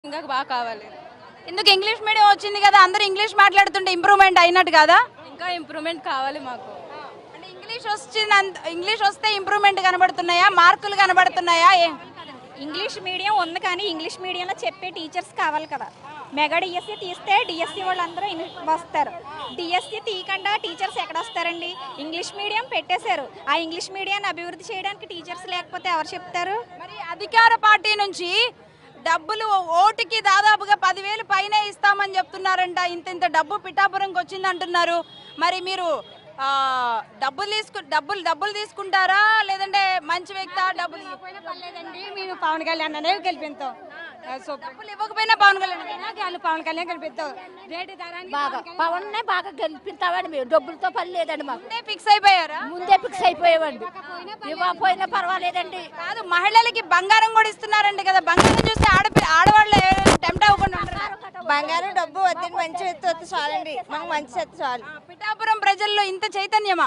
ఇంకా బాగా కావాలి ఎందుకు ఇంగ్లీష్ మీడియం వచ్చింది కదా అందరూ ఇంగ్లీష్ మాట్లాడుతుంటే ఇంప్రూవ్మెంట్ అయినట్టు కదా ఇంకా ఇంప్రూవ్మెంట్ కావాలి మాకు అంటే ఇంగ్లీష్ వచ్చింది ఇంగ్లీష్ వస్తే ఇంప్రూవ్మెంట్ కనబడుతున్నాయా మార్కులు కనబడుతున్నాయా ఏ- ఇంగ్లీష్ మీడియం ఉంది కానీ ఇంగ్లీష్ మీడియంలో చెప్పే టీచర్స్ కావాలి కదా మెగా డిఎస్సి తీస్తే డిఎస్సి వాళ్ళందరూ ఇన్- వస్తారు డిఎస్సి తీయకుండా టీచర్స్ ఎక్కడ వస్తారండి ఇంగ్లీష్ మీడియం పెట్టేశారు ఆ ఇంగ్లీష్ మీడియాన్ని అభివృద్ధి చేయడానికి టీచర్స్ లేకపోతే ఎవరు చెప్తారు మరి అధికార పార్టీ నుంచి డబ్బులు ఓటుకి దాదాపుగా పదివేలు పైనే ఇస్తామని చెప్తున్నారంట ఇంత ఇంత డబ్బు పిఠాపురంకి వచ్చింది అంటున్నారు మరి మీరు ఆ, డబ్బులు తీసుకు డబ్బులు డబ్బులు తీసుకుంటారా లేదంటే మంచి వ్యక్తి డబ్బులు పర్లేదండి మేము పవన్ కళ్యాణ్ అనే గెలిపిస్తాం సో డబ్బులు ఇవ్వకపోయినా పవన్ కళ్యాణ్ వాళ్ళు పవన్ కళ్యాణ్ గెలిపిస్తాం రేటు ధరానికి బాగా పవన్ నే బాగా గెలిపిస్తామండి మేము డబ్బులతో పని లేదండి మాకు ముందే ఫిక్స్ అయిపోయారా ముందే ఫిక్స్ అయిపోయామండి ఇవ్వకపోయినా పర్వాలేదండి కాదు మహిళలకి బంగారం కూడా ఇస్తున్నారండి కదా బంగారం చూస్తే ఆడపి ఆడవాళ్ళు టెంప్ట్ అవ్వకుండా ఉంటారు బంగారం డబ్బు వద్దని మంచి ఎత్తు వస్తే చాలండి మాకు మంచి ఎత్తు చాలు ఆ, పిఠాపురం ప్రజల్లో ఇంత చైతన్యమా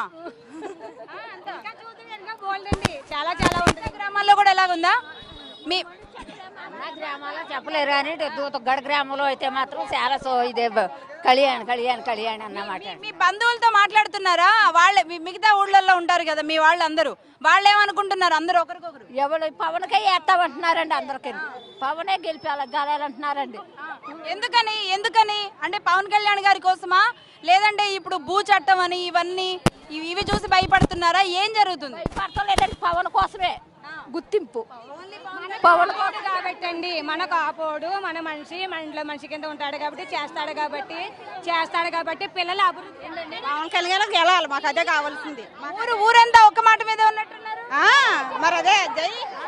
అండి చాలా చాలా ఉంటుంది గ్రామాల్లో కూడా ఎలాగుందా మీ అన్న గ్రామాల్లో చెప్పలేరు కానీ దూతగడ గ్రామంలో అయితే మాత్రం చాలా సో ఇదే బ- కళ్యాణ్ కళ్యాణ్ కళ్యాణ్ అన్నమాట మీ బంధువులతో మాట్లాడుతున్నారా వాళ్ళ మీ మిగతా ఊళ్ళల్లో ఉంటారు కదా మీ వాళ్ళందరూ వాళ్ళు ఏమనుకుంటున్నారు అందరూ ఒకరికొకరు ఎవరు పవన్కే వేస్తామంటున్నారండి అందరికి పవనే గెలిపేలా గెలాలంటున్నారండి ఎందుకని ఎందుకని అంటే పవన్ కళ్యాణ్ గారి కోసమా లేదంటే ఇప్పుడు భూ చట్టం అని ఇవన్నీ ఇవి ఇవి చూసి భయపడుతున్నారా ఏం జరుగుతుంది పడతలేదండి పవన్ కోసమే గుర్తింపు పవన్ ఆపోడు కాబట్టి అండి మనకు ఆపోడు మన మనిషి మన ఇంట్లో మనిషి కింద ఉంటాడు కాబట్టి చేస్తాడు కాబట్టి చేస్తాడు కాబట్టి పిల్లలు అభివృద్ధి పవన్ కళ్యాణ్ గెలాలి మాకు అదే కావాల్సింది ఊరు ఊరంతా ఒక్క మాట మీద ఉన్నట్టున్నారు ఆ, మరి అదే జై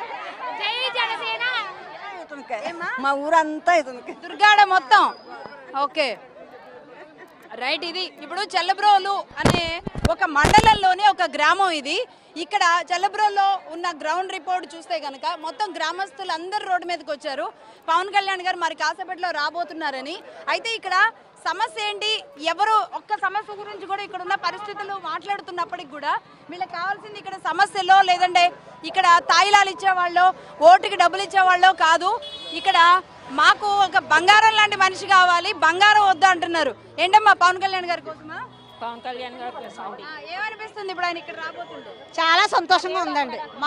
మా ఊరంతా ఇతనికి దుర్గాడ మొత్తం ఓకే రైట్ ఇది ఇప్పుడు చెల్లబ్రోలు అనే ఒక మండలంలోని ఒక గ్రామం ఇది ఇక్కడ చెల్లబ్రోలో ఉన్న గ్రౌండ్ రిపోర్ట్ చూస్తే కనుక మొత్తం గ్రామస్తులు అందరు రోడ్డు మీదకి వచ్చారు పవన్ కళ్యాణ్ గారు మరి కాసేపట్లో రాబోతున్నారని అయితే ఇక్కడ సమస్య ఏంటి ఎవరు ఒక్క సమస్య గురించి కూడా ఇక్కడ ఉన్న పరిస్థితులు మాట్లాడుతున్నప్పటికి కూడా వీళ్ళకి కావాల్సింది ఇక్కడ సమస్యలో లేదంటే ఇక్కడ తాయిలాలు ఇచ్చేవాళ్ళు ఓటుకి డబ్బులు ఇచ్చేవాళ్ళు కాదు ఇక్కడ మాకు ఒక బంగారం లాంటి మనిషి కావాలి బంగారం వద్దు అంటున్నారు ఏంటమ్మా పవన్ కళ్యాణ్ గారి కోసమా పవన్ కళ్యాణ్ గారు ఆ, ఏమనిపిస్తుంది ఇప్పుడు ఆయన ఇక్కడ రాబోతుండే చాలా సంతోషంగా ఉందండి